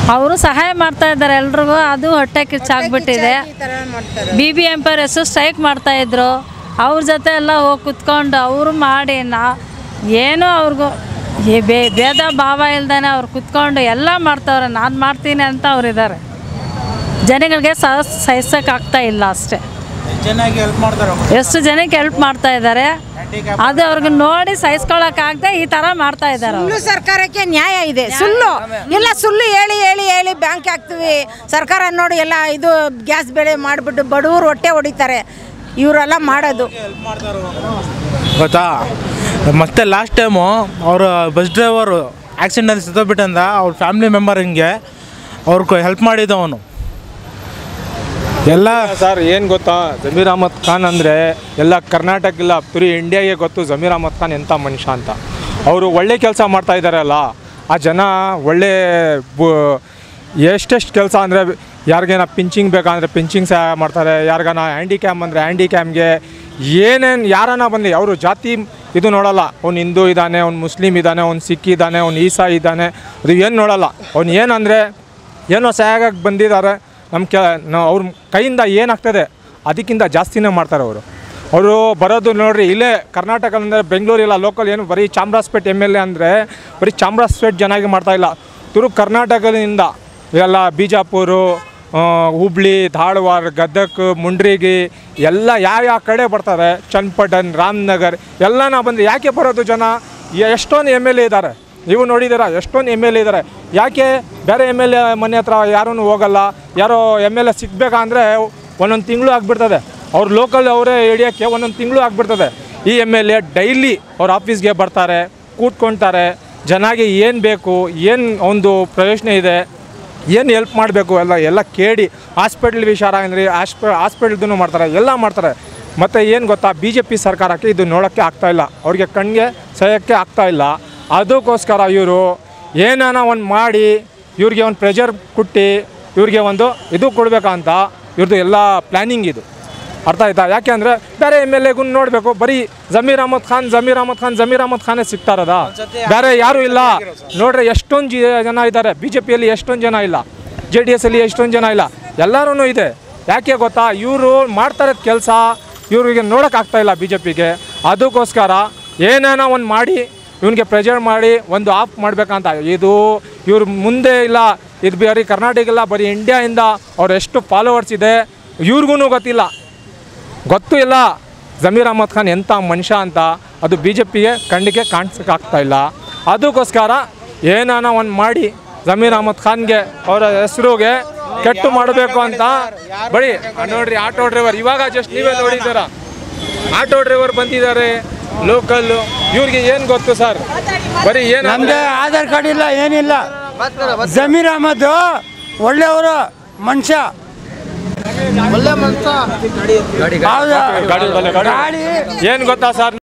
ಅವರು ಸಹಾಯ ಮಾಡ್ತಾ ಇದ್ದಾರೆ ಎಲ್ರಿಗೂ ಅದು ಹೊಟ್ಟೆ ಕಿಚ್ಚಾಗ್ಬಿಟ್ಟಿದೆ ಬಿ ಬಿ ಎಂಪೈರ್ ಹೆಸರು ಸ್ಟ್ರೈಕ್ ಮಾಡ್ತಾ ಇದ್ರು ಅವ್ರ ಜೊತೆ ಎಲ್ಲ ಹೋಗಿ ಕುತ್ಕೊಂಡು ಅವರು ಮಾಡಿ ನಾ ಏನೂ ಅವ್ರಿಗೂ ಈ ಬೇ ಭೇದ ಭಾವ ಇಲ್ದೇ ಅವ್ರು ಕುತ್ಕೊಂಡು ಎಲ್ಲ ಮಾಡ್ತಾವ್ರೆ ನಾನು ಮಾಡ್ತೀನಿ ಅಂತ ಅವ್ರು ಇದ್ದಾರೆ ಜನಗಳಿಗೆ ಸಹ ಸಹಿಸೋಕ್ಕಾಗ್ತಾ ಇಲ್ಲ ಅಷ್ಟೇ ಚೆನ್ನಾಗಿ ಹೆಲ್ಪ್ ಮಾಡ್ತಾರೆ ಎಷ್ಟು ಜನಕ್ಕೆ ಹೆಲ್ಪ್ ಮಾಡ್ತಾ ಇದ್ದಾರೆ ಅದು ಅವ್ರಿಗೆ ನೋಡಿ ಸಹಿಸ್ಕೊಳಕ್ಕಾಗದೆ ಈ ಥರ ಮಾಡ್ತಾ ಇದ್ದಾರೆ ಅವ್ರು ಸುಳ್ಳು ಸರ್ಕಾರಕ್ಕೆ ನ್ಯಾಯ ಇದೆ ಸುಳ್ಳು ಇಲ್ಲ ಸುಳ್ಳು ಹೇಳಿ ಹೇಳಿ ಹೇಳಿ ಬ್ಯಾಂಕ್ ಹಾಕ್ತೀವಿ ಸರ್ಕಾರ ನೋಡಿ ಎಲ್ಲ ಇದು ಗ್ಯಾಸ್ ಬೆಳೆ ಮಾಡಿಬಿಟ್ಟು ಬಡವರು ಹೊಟ್ಟೆ ಹೊಡಿತಾರೆ ಇವರೆಲ್ಲ ಮಾಡೋದು ಗೊತ್ತಾ ಮತ್ತೆ ಲಾಸ್ಟ್ ಟೈಮು ಅವರು ಬಸ್ ಡ್ರೈವರು ಆಕ್ಸಿಡೆಂಟಲ್ಲಿ ಸತ್ತೋಗ್ಬಿಟ್ಟಂದ ಅವ್ರ ಫ್ಯಾಮಿಲಿ ಮೆಂಬರ್ ಹಿಂಗೆ ಅವ್ರಿಗೆ ಹೆಲ್ಪ್ ಮಾಡಿದ್ದ ಅವನು ಎಲ್ಲ ಸರ್ ಏನು ಗೊತ್ತಾ ಜಮೀರ್ ಅಹಮದ್ ಖಾನ್ ಅಂದರೆ ಎಲ್ಲ ಕರ್ನಾಟಕ ಇಲ್ಲ ಪುರಿ ಇಂಡಿಯಾಗೆ ಗೊತ್ತು ಜಮೀರ್ ಅಹಮದ್ ಖಾನ್ ಎಂಥ ಮನುಷ್ಯ ಅಂತ ಅವರು ಒಳ್ಳೆ ಕೆಲಸ ಮಾಡ್ತಾ ಇದ್ದಾರಲ್ಲ ಆ ಜನ ಒಳ್ಳೆ ಬು ಎಷ್ಟೆಷ್ಟು ಕೆಲಸ ಅಂದರೆ ಯಾರಿಗೇನ ಪಿಂಚಿಂಗ್ ಬೇಕಂದರೆ ಪಿಂಚಿಂಗ್ ಸಹಾಯ ಮಾಡ್ತಾರೆ ಯಾರಿಗಾನ ಹ್ಯಾಂಡಿಕ್ಯಾಮ್ ಅಂದರೆ ಹ್ಯಾಂಡಿಕ್ಯಾಮ್ಗೆ ಏನೇನು ಯಾರನ್ನ ಬಂದು ಅವರು ಜಾತಿ ಇದು ನೋಡಲ್ಲ ಅವ್ನು ಹಿಂದೂ ಇದ್ದಾನೆ ಅವ್ನು ಮುಸ್ಲಿಮ್ ಇದ್ದಾನೆ ಅವ್ನು ಸಿಖ್ ಇದ್ದಾನೆ ಅವ್ನು ಈಸಾ ಇದ್ದಾನೆ ಅದು ಏನು ನೋಡಲ್ಲ ಅವ್ನು ಏನಂದರೆ ಏನೋ ಸಹಾಯಕ್ಕೆ ಬಂದಿದ್ದಾರೆ ನಮ್ಮ ಕೆ ನಾವು ಅವ್ರ ಕೈಯಿಂದ ಏನಾಗ್ತದೆ ಅದಕ್ಕಿಂತ ಜಾಸ್ತಿನೇ ಮಾಡ್ತಾರೆ ಅವರು ಅವರು ಬರೋದು ನೋಡ್ರಿ ಇಲ್ಲೇ ಕರ್ನಾಟಕ ಅಂದರೆ ಬೆಂಗಳೂರು ಇಲ್ಲ ಲೋಕಲ್ ಏನು ಬರೀ ಚಾಮರಾಜಪೇಟೆ ಎಮ್ ಎಲ್ ಎ ಅಂದರೆ ಬರೀ ಚಾಮರಾಜಪೇಟೆ ಜನಾಗಿ ಮಾಡ್ತಾ ಇಲ್ಲ ತುರು ಕರ್ನಾಟಕದಿಂದ ಎಲ್ಲ ಬಿಜಾಪುರ ಆ, ಹುಬ್ಳಿ ಧಾರವಾಡ ಗದಗ ಮುಂಡ್ರಿಗಿ ಎಲ್ಲ ಯಾವ ಯಾವ ಕಡೆ ಬರ್ತಾರೆ ಚನ್ನಪಟ್ಟಣ ರಾಮನಗರ್ ಎಲ್ಲನ ಬಂದು ಯಾಕೆ ಬರೋದು ಜನ ಎಷ್ಟೊಂದು ಎಮ್ ಎಲ್ ಎ ಇದ್ದಾರೆ ನೀವು ನೋಡಿದ್ದೀರಾ ಎಷ್ಟೊಂದು ಎಮ್ ಎಲ್ ಎ ಇದ್ದಾರೆ ಯಾಕೆ ಬೇರೆ ಎಮ್ ಎಲ್ ಎ ಮನೆ ಹತ್ರ ಯಾರೂ ಹೋಗಲ್ಲ ಯಾರೋ ಎಮ್ ಎಲ್ ಎ ಸಿಗ್ಬೇಕಂದ್ರೆ ಒಂದೊಂದು ತಿಂಗಳು ಆಗಿಬಿಡ್ತದೆ ಅವ್ರು ಲೋಕಲ್ ಅವರೇ ಹಿಡಿಯೋಕ್ಕೆ ಒಂದೊಂದು ತಿಂಗಳು ಆಗಿಬಿಡ್ತದೆ ಈ ಎಮ್ ಎಲ್ ಎ ಡೈಲಿ ಅವ್ರ ಆಫೀಸ್ಗೆ ಬರ್ತಾರೆ ಕೂತ್ಕೊಳ್ತಾರೆ ಜನಾಗೆ ಏನು ಬೇಕು ಏನು ಒಂದು ಪ್ರಯೋಜನ ಇದೆ ಏನು ಹೆಲ್ಪ್ ಮಾಡಬೇಕು ಎಲ್ಲ ಎಲ್ಲ ಕೇಳಿ ಹಾಸ್ಪಿಟ್ಲ್ ವಿಚಾರ ಅಂದರೆ ಆಸ್ಪ ಹಾಸ್ಪಿಟ್ಲ್ದು ಮಾಡ್ತಾರೆ ಎಲ್ಲ ಮಾಡ್ತಾರೆ ಮತ್ತು ಏನು ಗೊತ್ತಾ ಬಿ ಜೆ ಪಿ ಸರ್ಕಾರಕ್ಕೆ ಇದು ನೋಡೋಕ್ಕೆ ಆಗ್ತಾ ಇಲ್ಲ ಅವ್ರಿಗೆ ಕಣ್ಣಿಗೆ ಸಹಾಯಕ್ಕೆ ಆಗ್ತಾ ಇಲ್ಲ ಅದಕ್ಕೋಸ್ಕರ ಇವರು ಏನಾನ ಒಂದು ಮಾಡಿ ಇವ್ರಿಗೆ ಒಂದು ಪ್ರೆಷರ್ ಕೊಟ್ಟು ಇವ್ರಿಗೆ ಒಂದು ಇದು ಕೊಡಬೇಕಂತ ಇವ್ರದ್ದು ಎಲ್ಲ ಪ್ಲ್ಯಾನಿಂಗ್ ಇದು ಅರ್ಥ ಆಯ್ತಾ ಯಾಕೆ ಅಂದರೆ ಬೇರೆ ಎಮ್ ಎಲ್ ಎಗೂ ನೋಡಬೇಕು ಬರೀ ಜಮೀರ್ ಅಹಮದ್ ಖಾನ್ ಜಮೀರ್ ಅಹಮದ್ ಖಾನ್ ಜಮೀರ್ ಅಹಮದ್ ಖಾನೇ ಸಿಗ್ತಾರದ ಬೇರೆ ಯಾರೂ ಇಲ್ಲ ನೋಡ್ರಿ ಎಷ್ಟೊಂದು ಜಿ- ಜನ ಇದ್ದಾರೆ ಬಿ ಜೆ ಪಿಯಲ್ಲಿ ಎಷ್ಟೊಂದು ಜನ ಇಲ್ಲ ಜೆ ಡಿ ಎಸ್ ಅಲ್ಲಿ ಎಷ್ಟೊಂದು ಜನ ಇಲ್ಲ ಎಲ್ಲರೂ ಇದೆ ಯಾಕೆ ಗೊತ್ತಾ ಇವರು ಮಾಡ್ತಾರೆ ಕೆಲಸ ಇವ್ರಿಗೆ ನೋಡೋಕ್ಕಾಗ್ತಾ ಇಲ್ಲ ಬಿ ಜೆ ಪಿಗೆ ಅದಕ್ಕೋಸ್ಕರ ಏನೇನೋ ಒಂದು ಮಾಡಿ ಇವನಿಗೆ ಪ್ರೆಷರ್ ಮಾಡಿ ಒಂದು ಆಫ್ ಮಾಡ್ಬೇಕಂತ ಇದು ಇವ್ರ ಮುಂದೆ ಇಲ್ಲ ಇದು ಬರೀ ಕರ್ನಾಟಕ ಇಲ್ಲ ಬರೀ ಇಂಡಿಯಾಯಿಂದ ಅವ್ರು ಎಷ್ಟು ಫಾಲೋವರ್ಸ್ ಇದೆ ಇವ್ರಿಗೂ ಗೊತ್ತಿಲ್ಲ ಗೊತ್ತೂ ಇಲ್ಲ ಜಮೀರ್ ಅಹಮದ್ ಖಾನ್ ಎಂಥ ಮನುಷ್ಯ ಅಂತ ಅದು ಬಿ ಜೆ ಪಿಗೆ ಕಣ್ಣಿಗೆ ಕಾಣಿಸೋಕ್ಕಾಗ್ತಾ ಇಲ್ಲ ಅದಕ್ಕೋಸ್ಕರ ಏನಾನ ಒಂದು ಮಾಡಿ ಜಮೀರ್ ಅಹಮದ್ ಖಾನ್ಗೆ ಅವರ ಹೆಸರುಗೆ ಕೆಟ್ಟು ಮಾಡಬೇಕು ಅಂತ ಬರೀ ಆ ನೋಡ್ರಿ ಆಟೋ ಡ್ರೈವರ್ ಇವಾಗ ಜಸ್ಟ್ ನೀವೇ ನೋಡಿದ್ದೀರ ಆಟೋ ಡ್ರೈವರ್ ಬಂದಿದ್ದಾರೆ ಲೋಕಲ್ ಇವ್ರಿಗೆ ಏನು ಗೊತ್ತು ಸರ್ ಬರೀ ಏನು ನಮ್ದು ಆಧಾರ್ ಕಾರ್ಡ್ ಇಲ್ಲ ಏನಿಲ್ಲ ಜಮೀರ್ ಅಹಮದ್ ಒಳ್ಳೆಯವರು ಮನುಷ್ಯ ಗಾಡಿ ಹೌದಾ ಗಾಡಿ ಗಾಡಿ ಏನು ಗೊತ್ತಾ ಸರ್